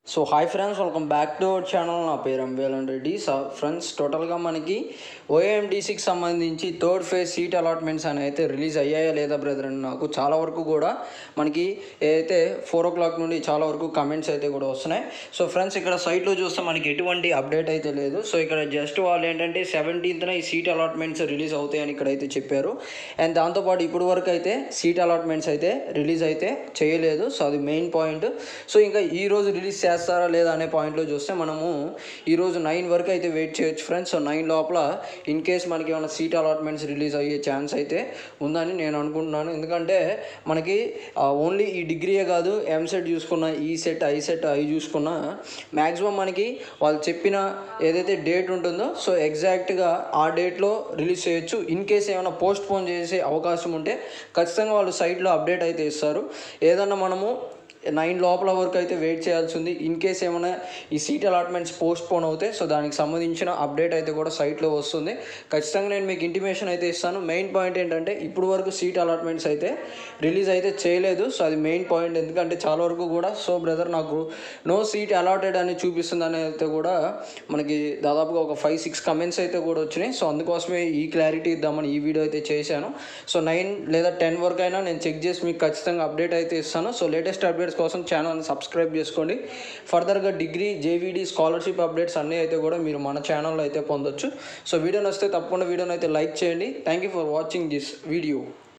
so hi friends welcome back to our channel నా పేరు అంబేలన్ Reddy so friends టోటల్గా మనకి ఓఎండిసికి సంబంధించి థర్డ్ ఫేజ్ సీట్ అలాట్మెంట్స్ అని అయితే రిలీజ్ అయ్యాయా లేదా బ్రదర్ అని నాకు చాలా వరకు కూడా మనకి ఏదైతే ఫోర్ ఓ క్లాక్ నుండి చాలా వరకు కమెంట్స్ అయితే కూడా వస్తున్నాయి సో ఫ్రెండ్స్ ఇక్కడ సైట్లో చూస్తే మనకి ఎటువంటి అప్డేట్ అయితే లేదు సో ఇక్కడ జస్ట్ వాళ్ళు ఏంటంటే సెవెంటీన్త్న ఈ సీట్ అలాట్మెంట్స్ రిలీజ్ అవుతాయని ఇక్కడైతే చెప్పారు అండ్ దాంతోపాటు ఇప్పుడు వరకు అయితే సీట్ అలాట్మెంట్స్ అయితే రిలీజ్ అయితే చేయలేదు సో అది మెయిన్ పాయింట్ సో ఇంకా ఈ రోజు రిలీజ్ చేస్తారా లేదా అనే పాయింట్లో చూస్తే మనము ఈరోజు నైన్ వరకు అయితే వెయిట్ చేయొచ్చు ఫ్రెండ్స్ సో నైన్ లోపల ఇన్ కేస్ మనకి ఏమైనా సీట్ అలాట్మెంట్స్ రిలీజ్ అయ్యే ఛాన్స్ అయితే ఉందని నేను అనుకుంటున్నాను ఎందుకంటే మనకి ఓన్లీ ఈ డిగ్రీయే కాదు ఎంసెట్ చూసుకున్న ఈ సెట్ ఐ సెట్ అవి చూసుకున్న మ్యాక్సిమం మనకి వాళ్ళు చెప్పిన ఏదైతే డేట్ ఉంటుందో సో ఎగ్జాక్ట్గా ఆ డేట్లో రిలీజ్ చేయొచ్చు ఇన్ కేస్ ఏమైనా పోస్ట్ పోన్ చేసే అవకాశం ఉంటే ఖచ్చితంగా వాళ్ళు సైట్లో అప్డేట్ అయితే ఇస్తారు ఏదన్నా మనము నైన్ లోపల వరకు అయితే వెయిట్ చేయాల్సి ఉంది ఇన్ కేస్ ఏమైనా ఈ సీట్ అలాట్మెంట్స్ పోస్ట్ పోన్ అవుతాయి సో దానికి సంబంధించిన అప్డేట్ అయితే కూడా సైట్లో వస్తుంది ఖచ్చితంగా నేను మీకు ఇంటిమేషన్ అయితే ఇస్తాను మెయిన్ పాయింట్ ఏంటంటే ఇప్పుడు వరకు సీట్ అలాట్మెంట్స్ అయితే రిలీజ్ అయితే చేయలేదు సో అది మెయిన్ పాయింట్ ఎందుకంటే చాలా వరకు కూడా సో బ్రదర్ నాకు నో సీట్ అలాటెడ్ అని చూపిస్తుంది అని అయితే కూడా మనకి దాదాపుగా ఒక ఫైవ్ సిక్స్ కమెంట్స్ అయితే కూడా వచ్చినాయి సో అందుకోసమే ఈ క్లారిటీ ఇద్దామని ఈ వీడియో అయితే చేశాను సో నైన్ లేదా టెన్ వరకు అయినా నేను చెక్ చేసి మీకు ఖచ్చితంగా అప్డేట్ అయితే ఇస్తాను సో లేటెస్ట్ అప్డేట్స్ కోసం ఛానల్ని సబ్స్క్రైబ్ చేసుకోండి ఫర్దర్గా డిగ్రీ జేవీడీ స్కాలర్షిప్ అప్డేట్స్ అన్నీ అయితే కూడా మీరు మన ఛానల్లో అయితే పొందొచ్చు సో వీడియో నచ్చితే తప్పకుండా వీడియోని అయితే లైక్ చేయండి thank you for watching this video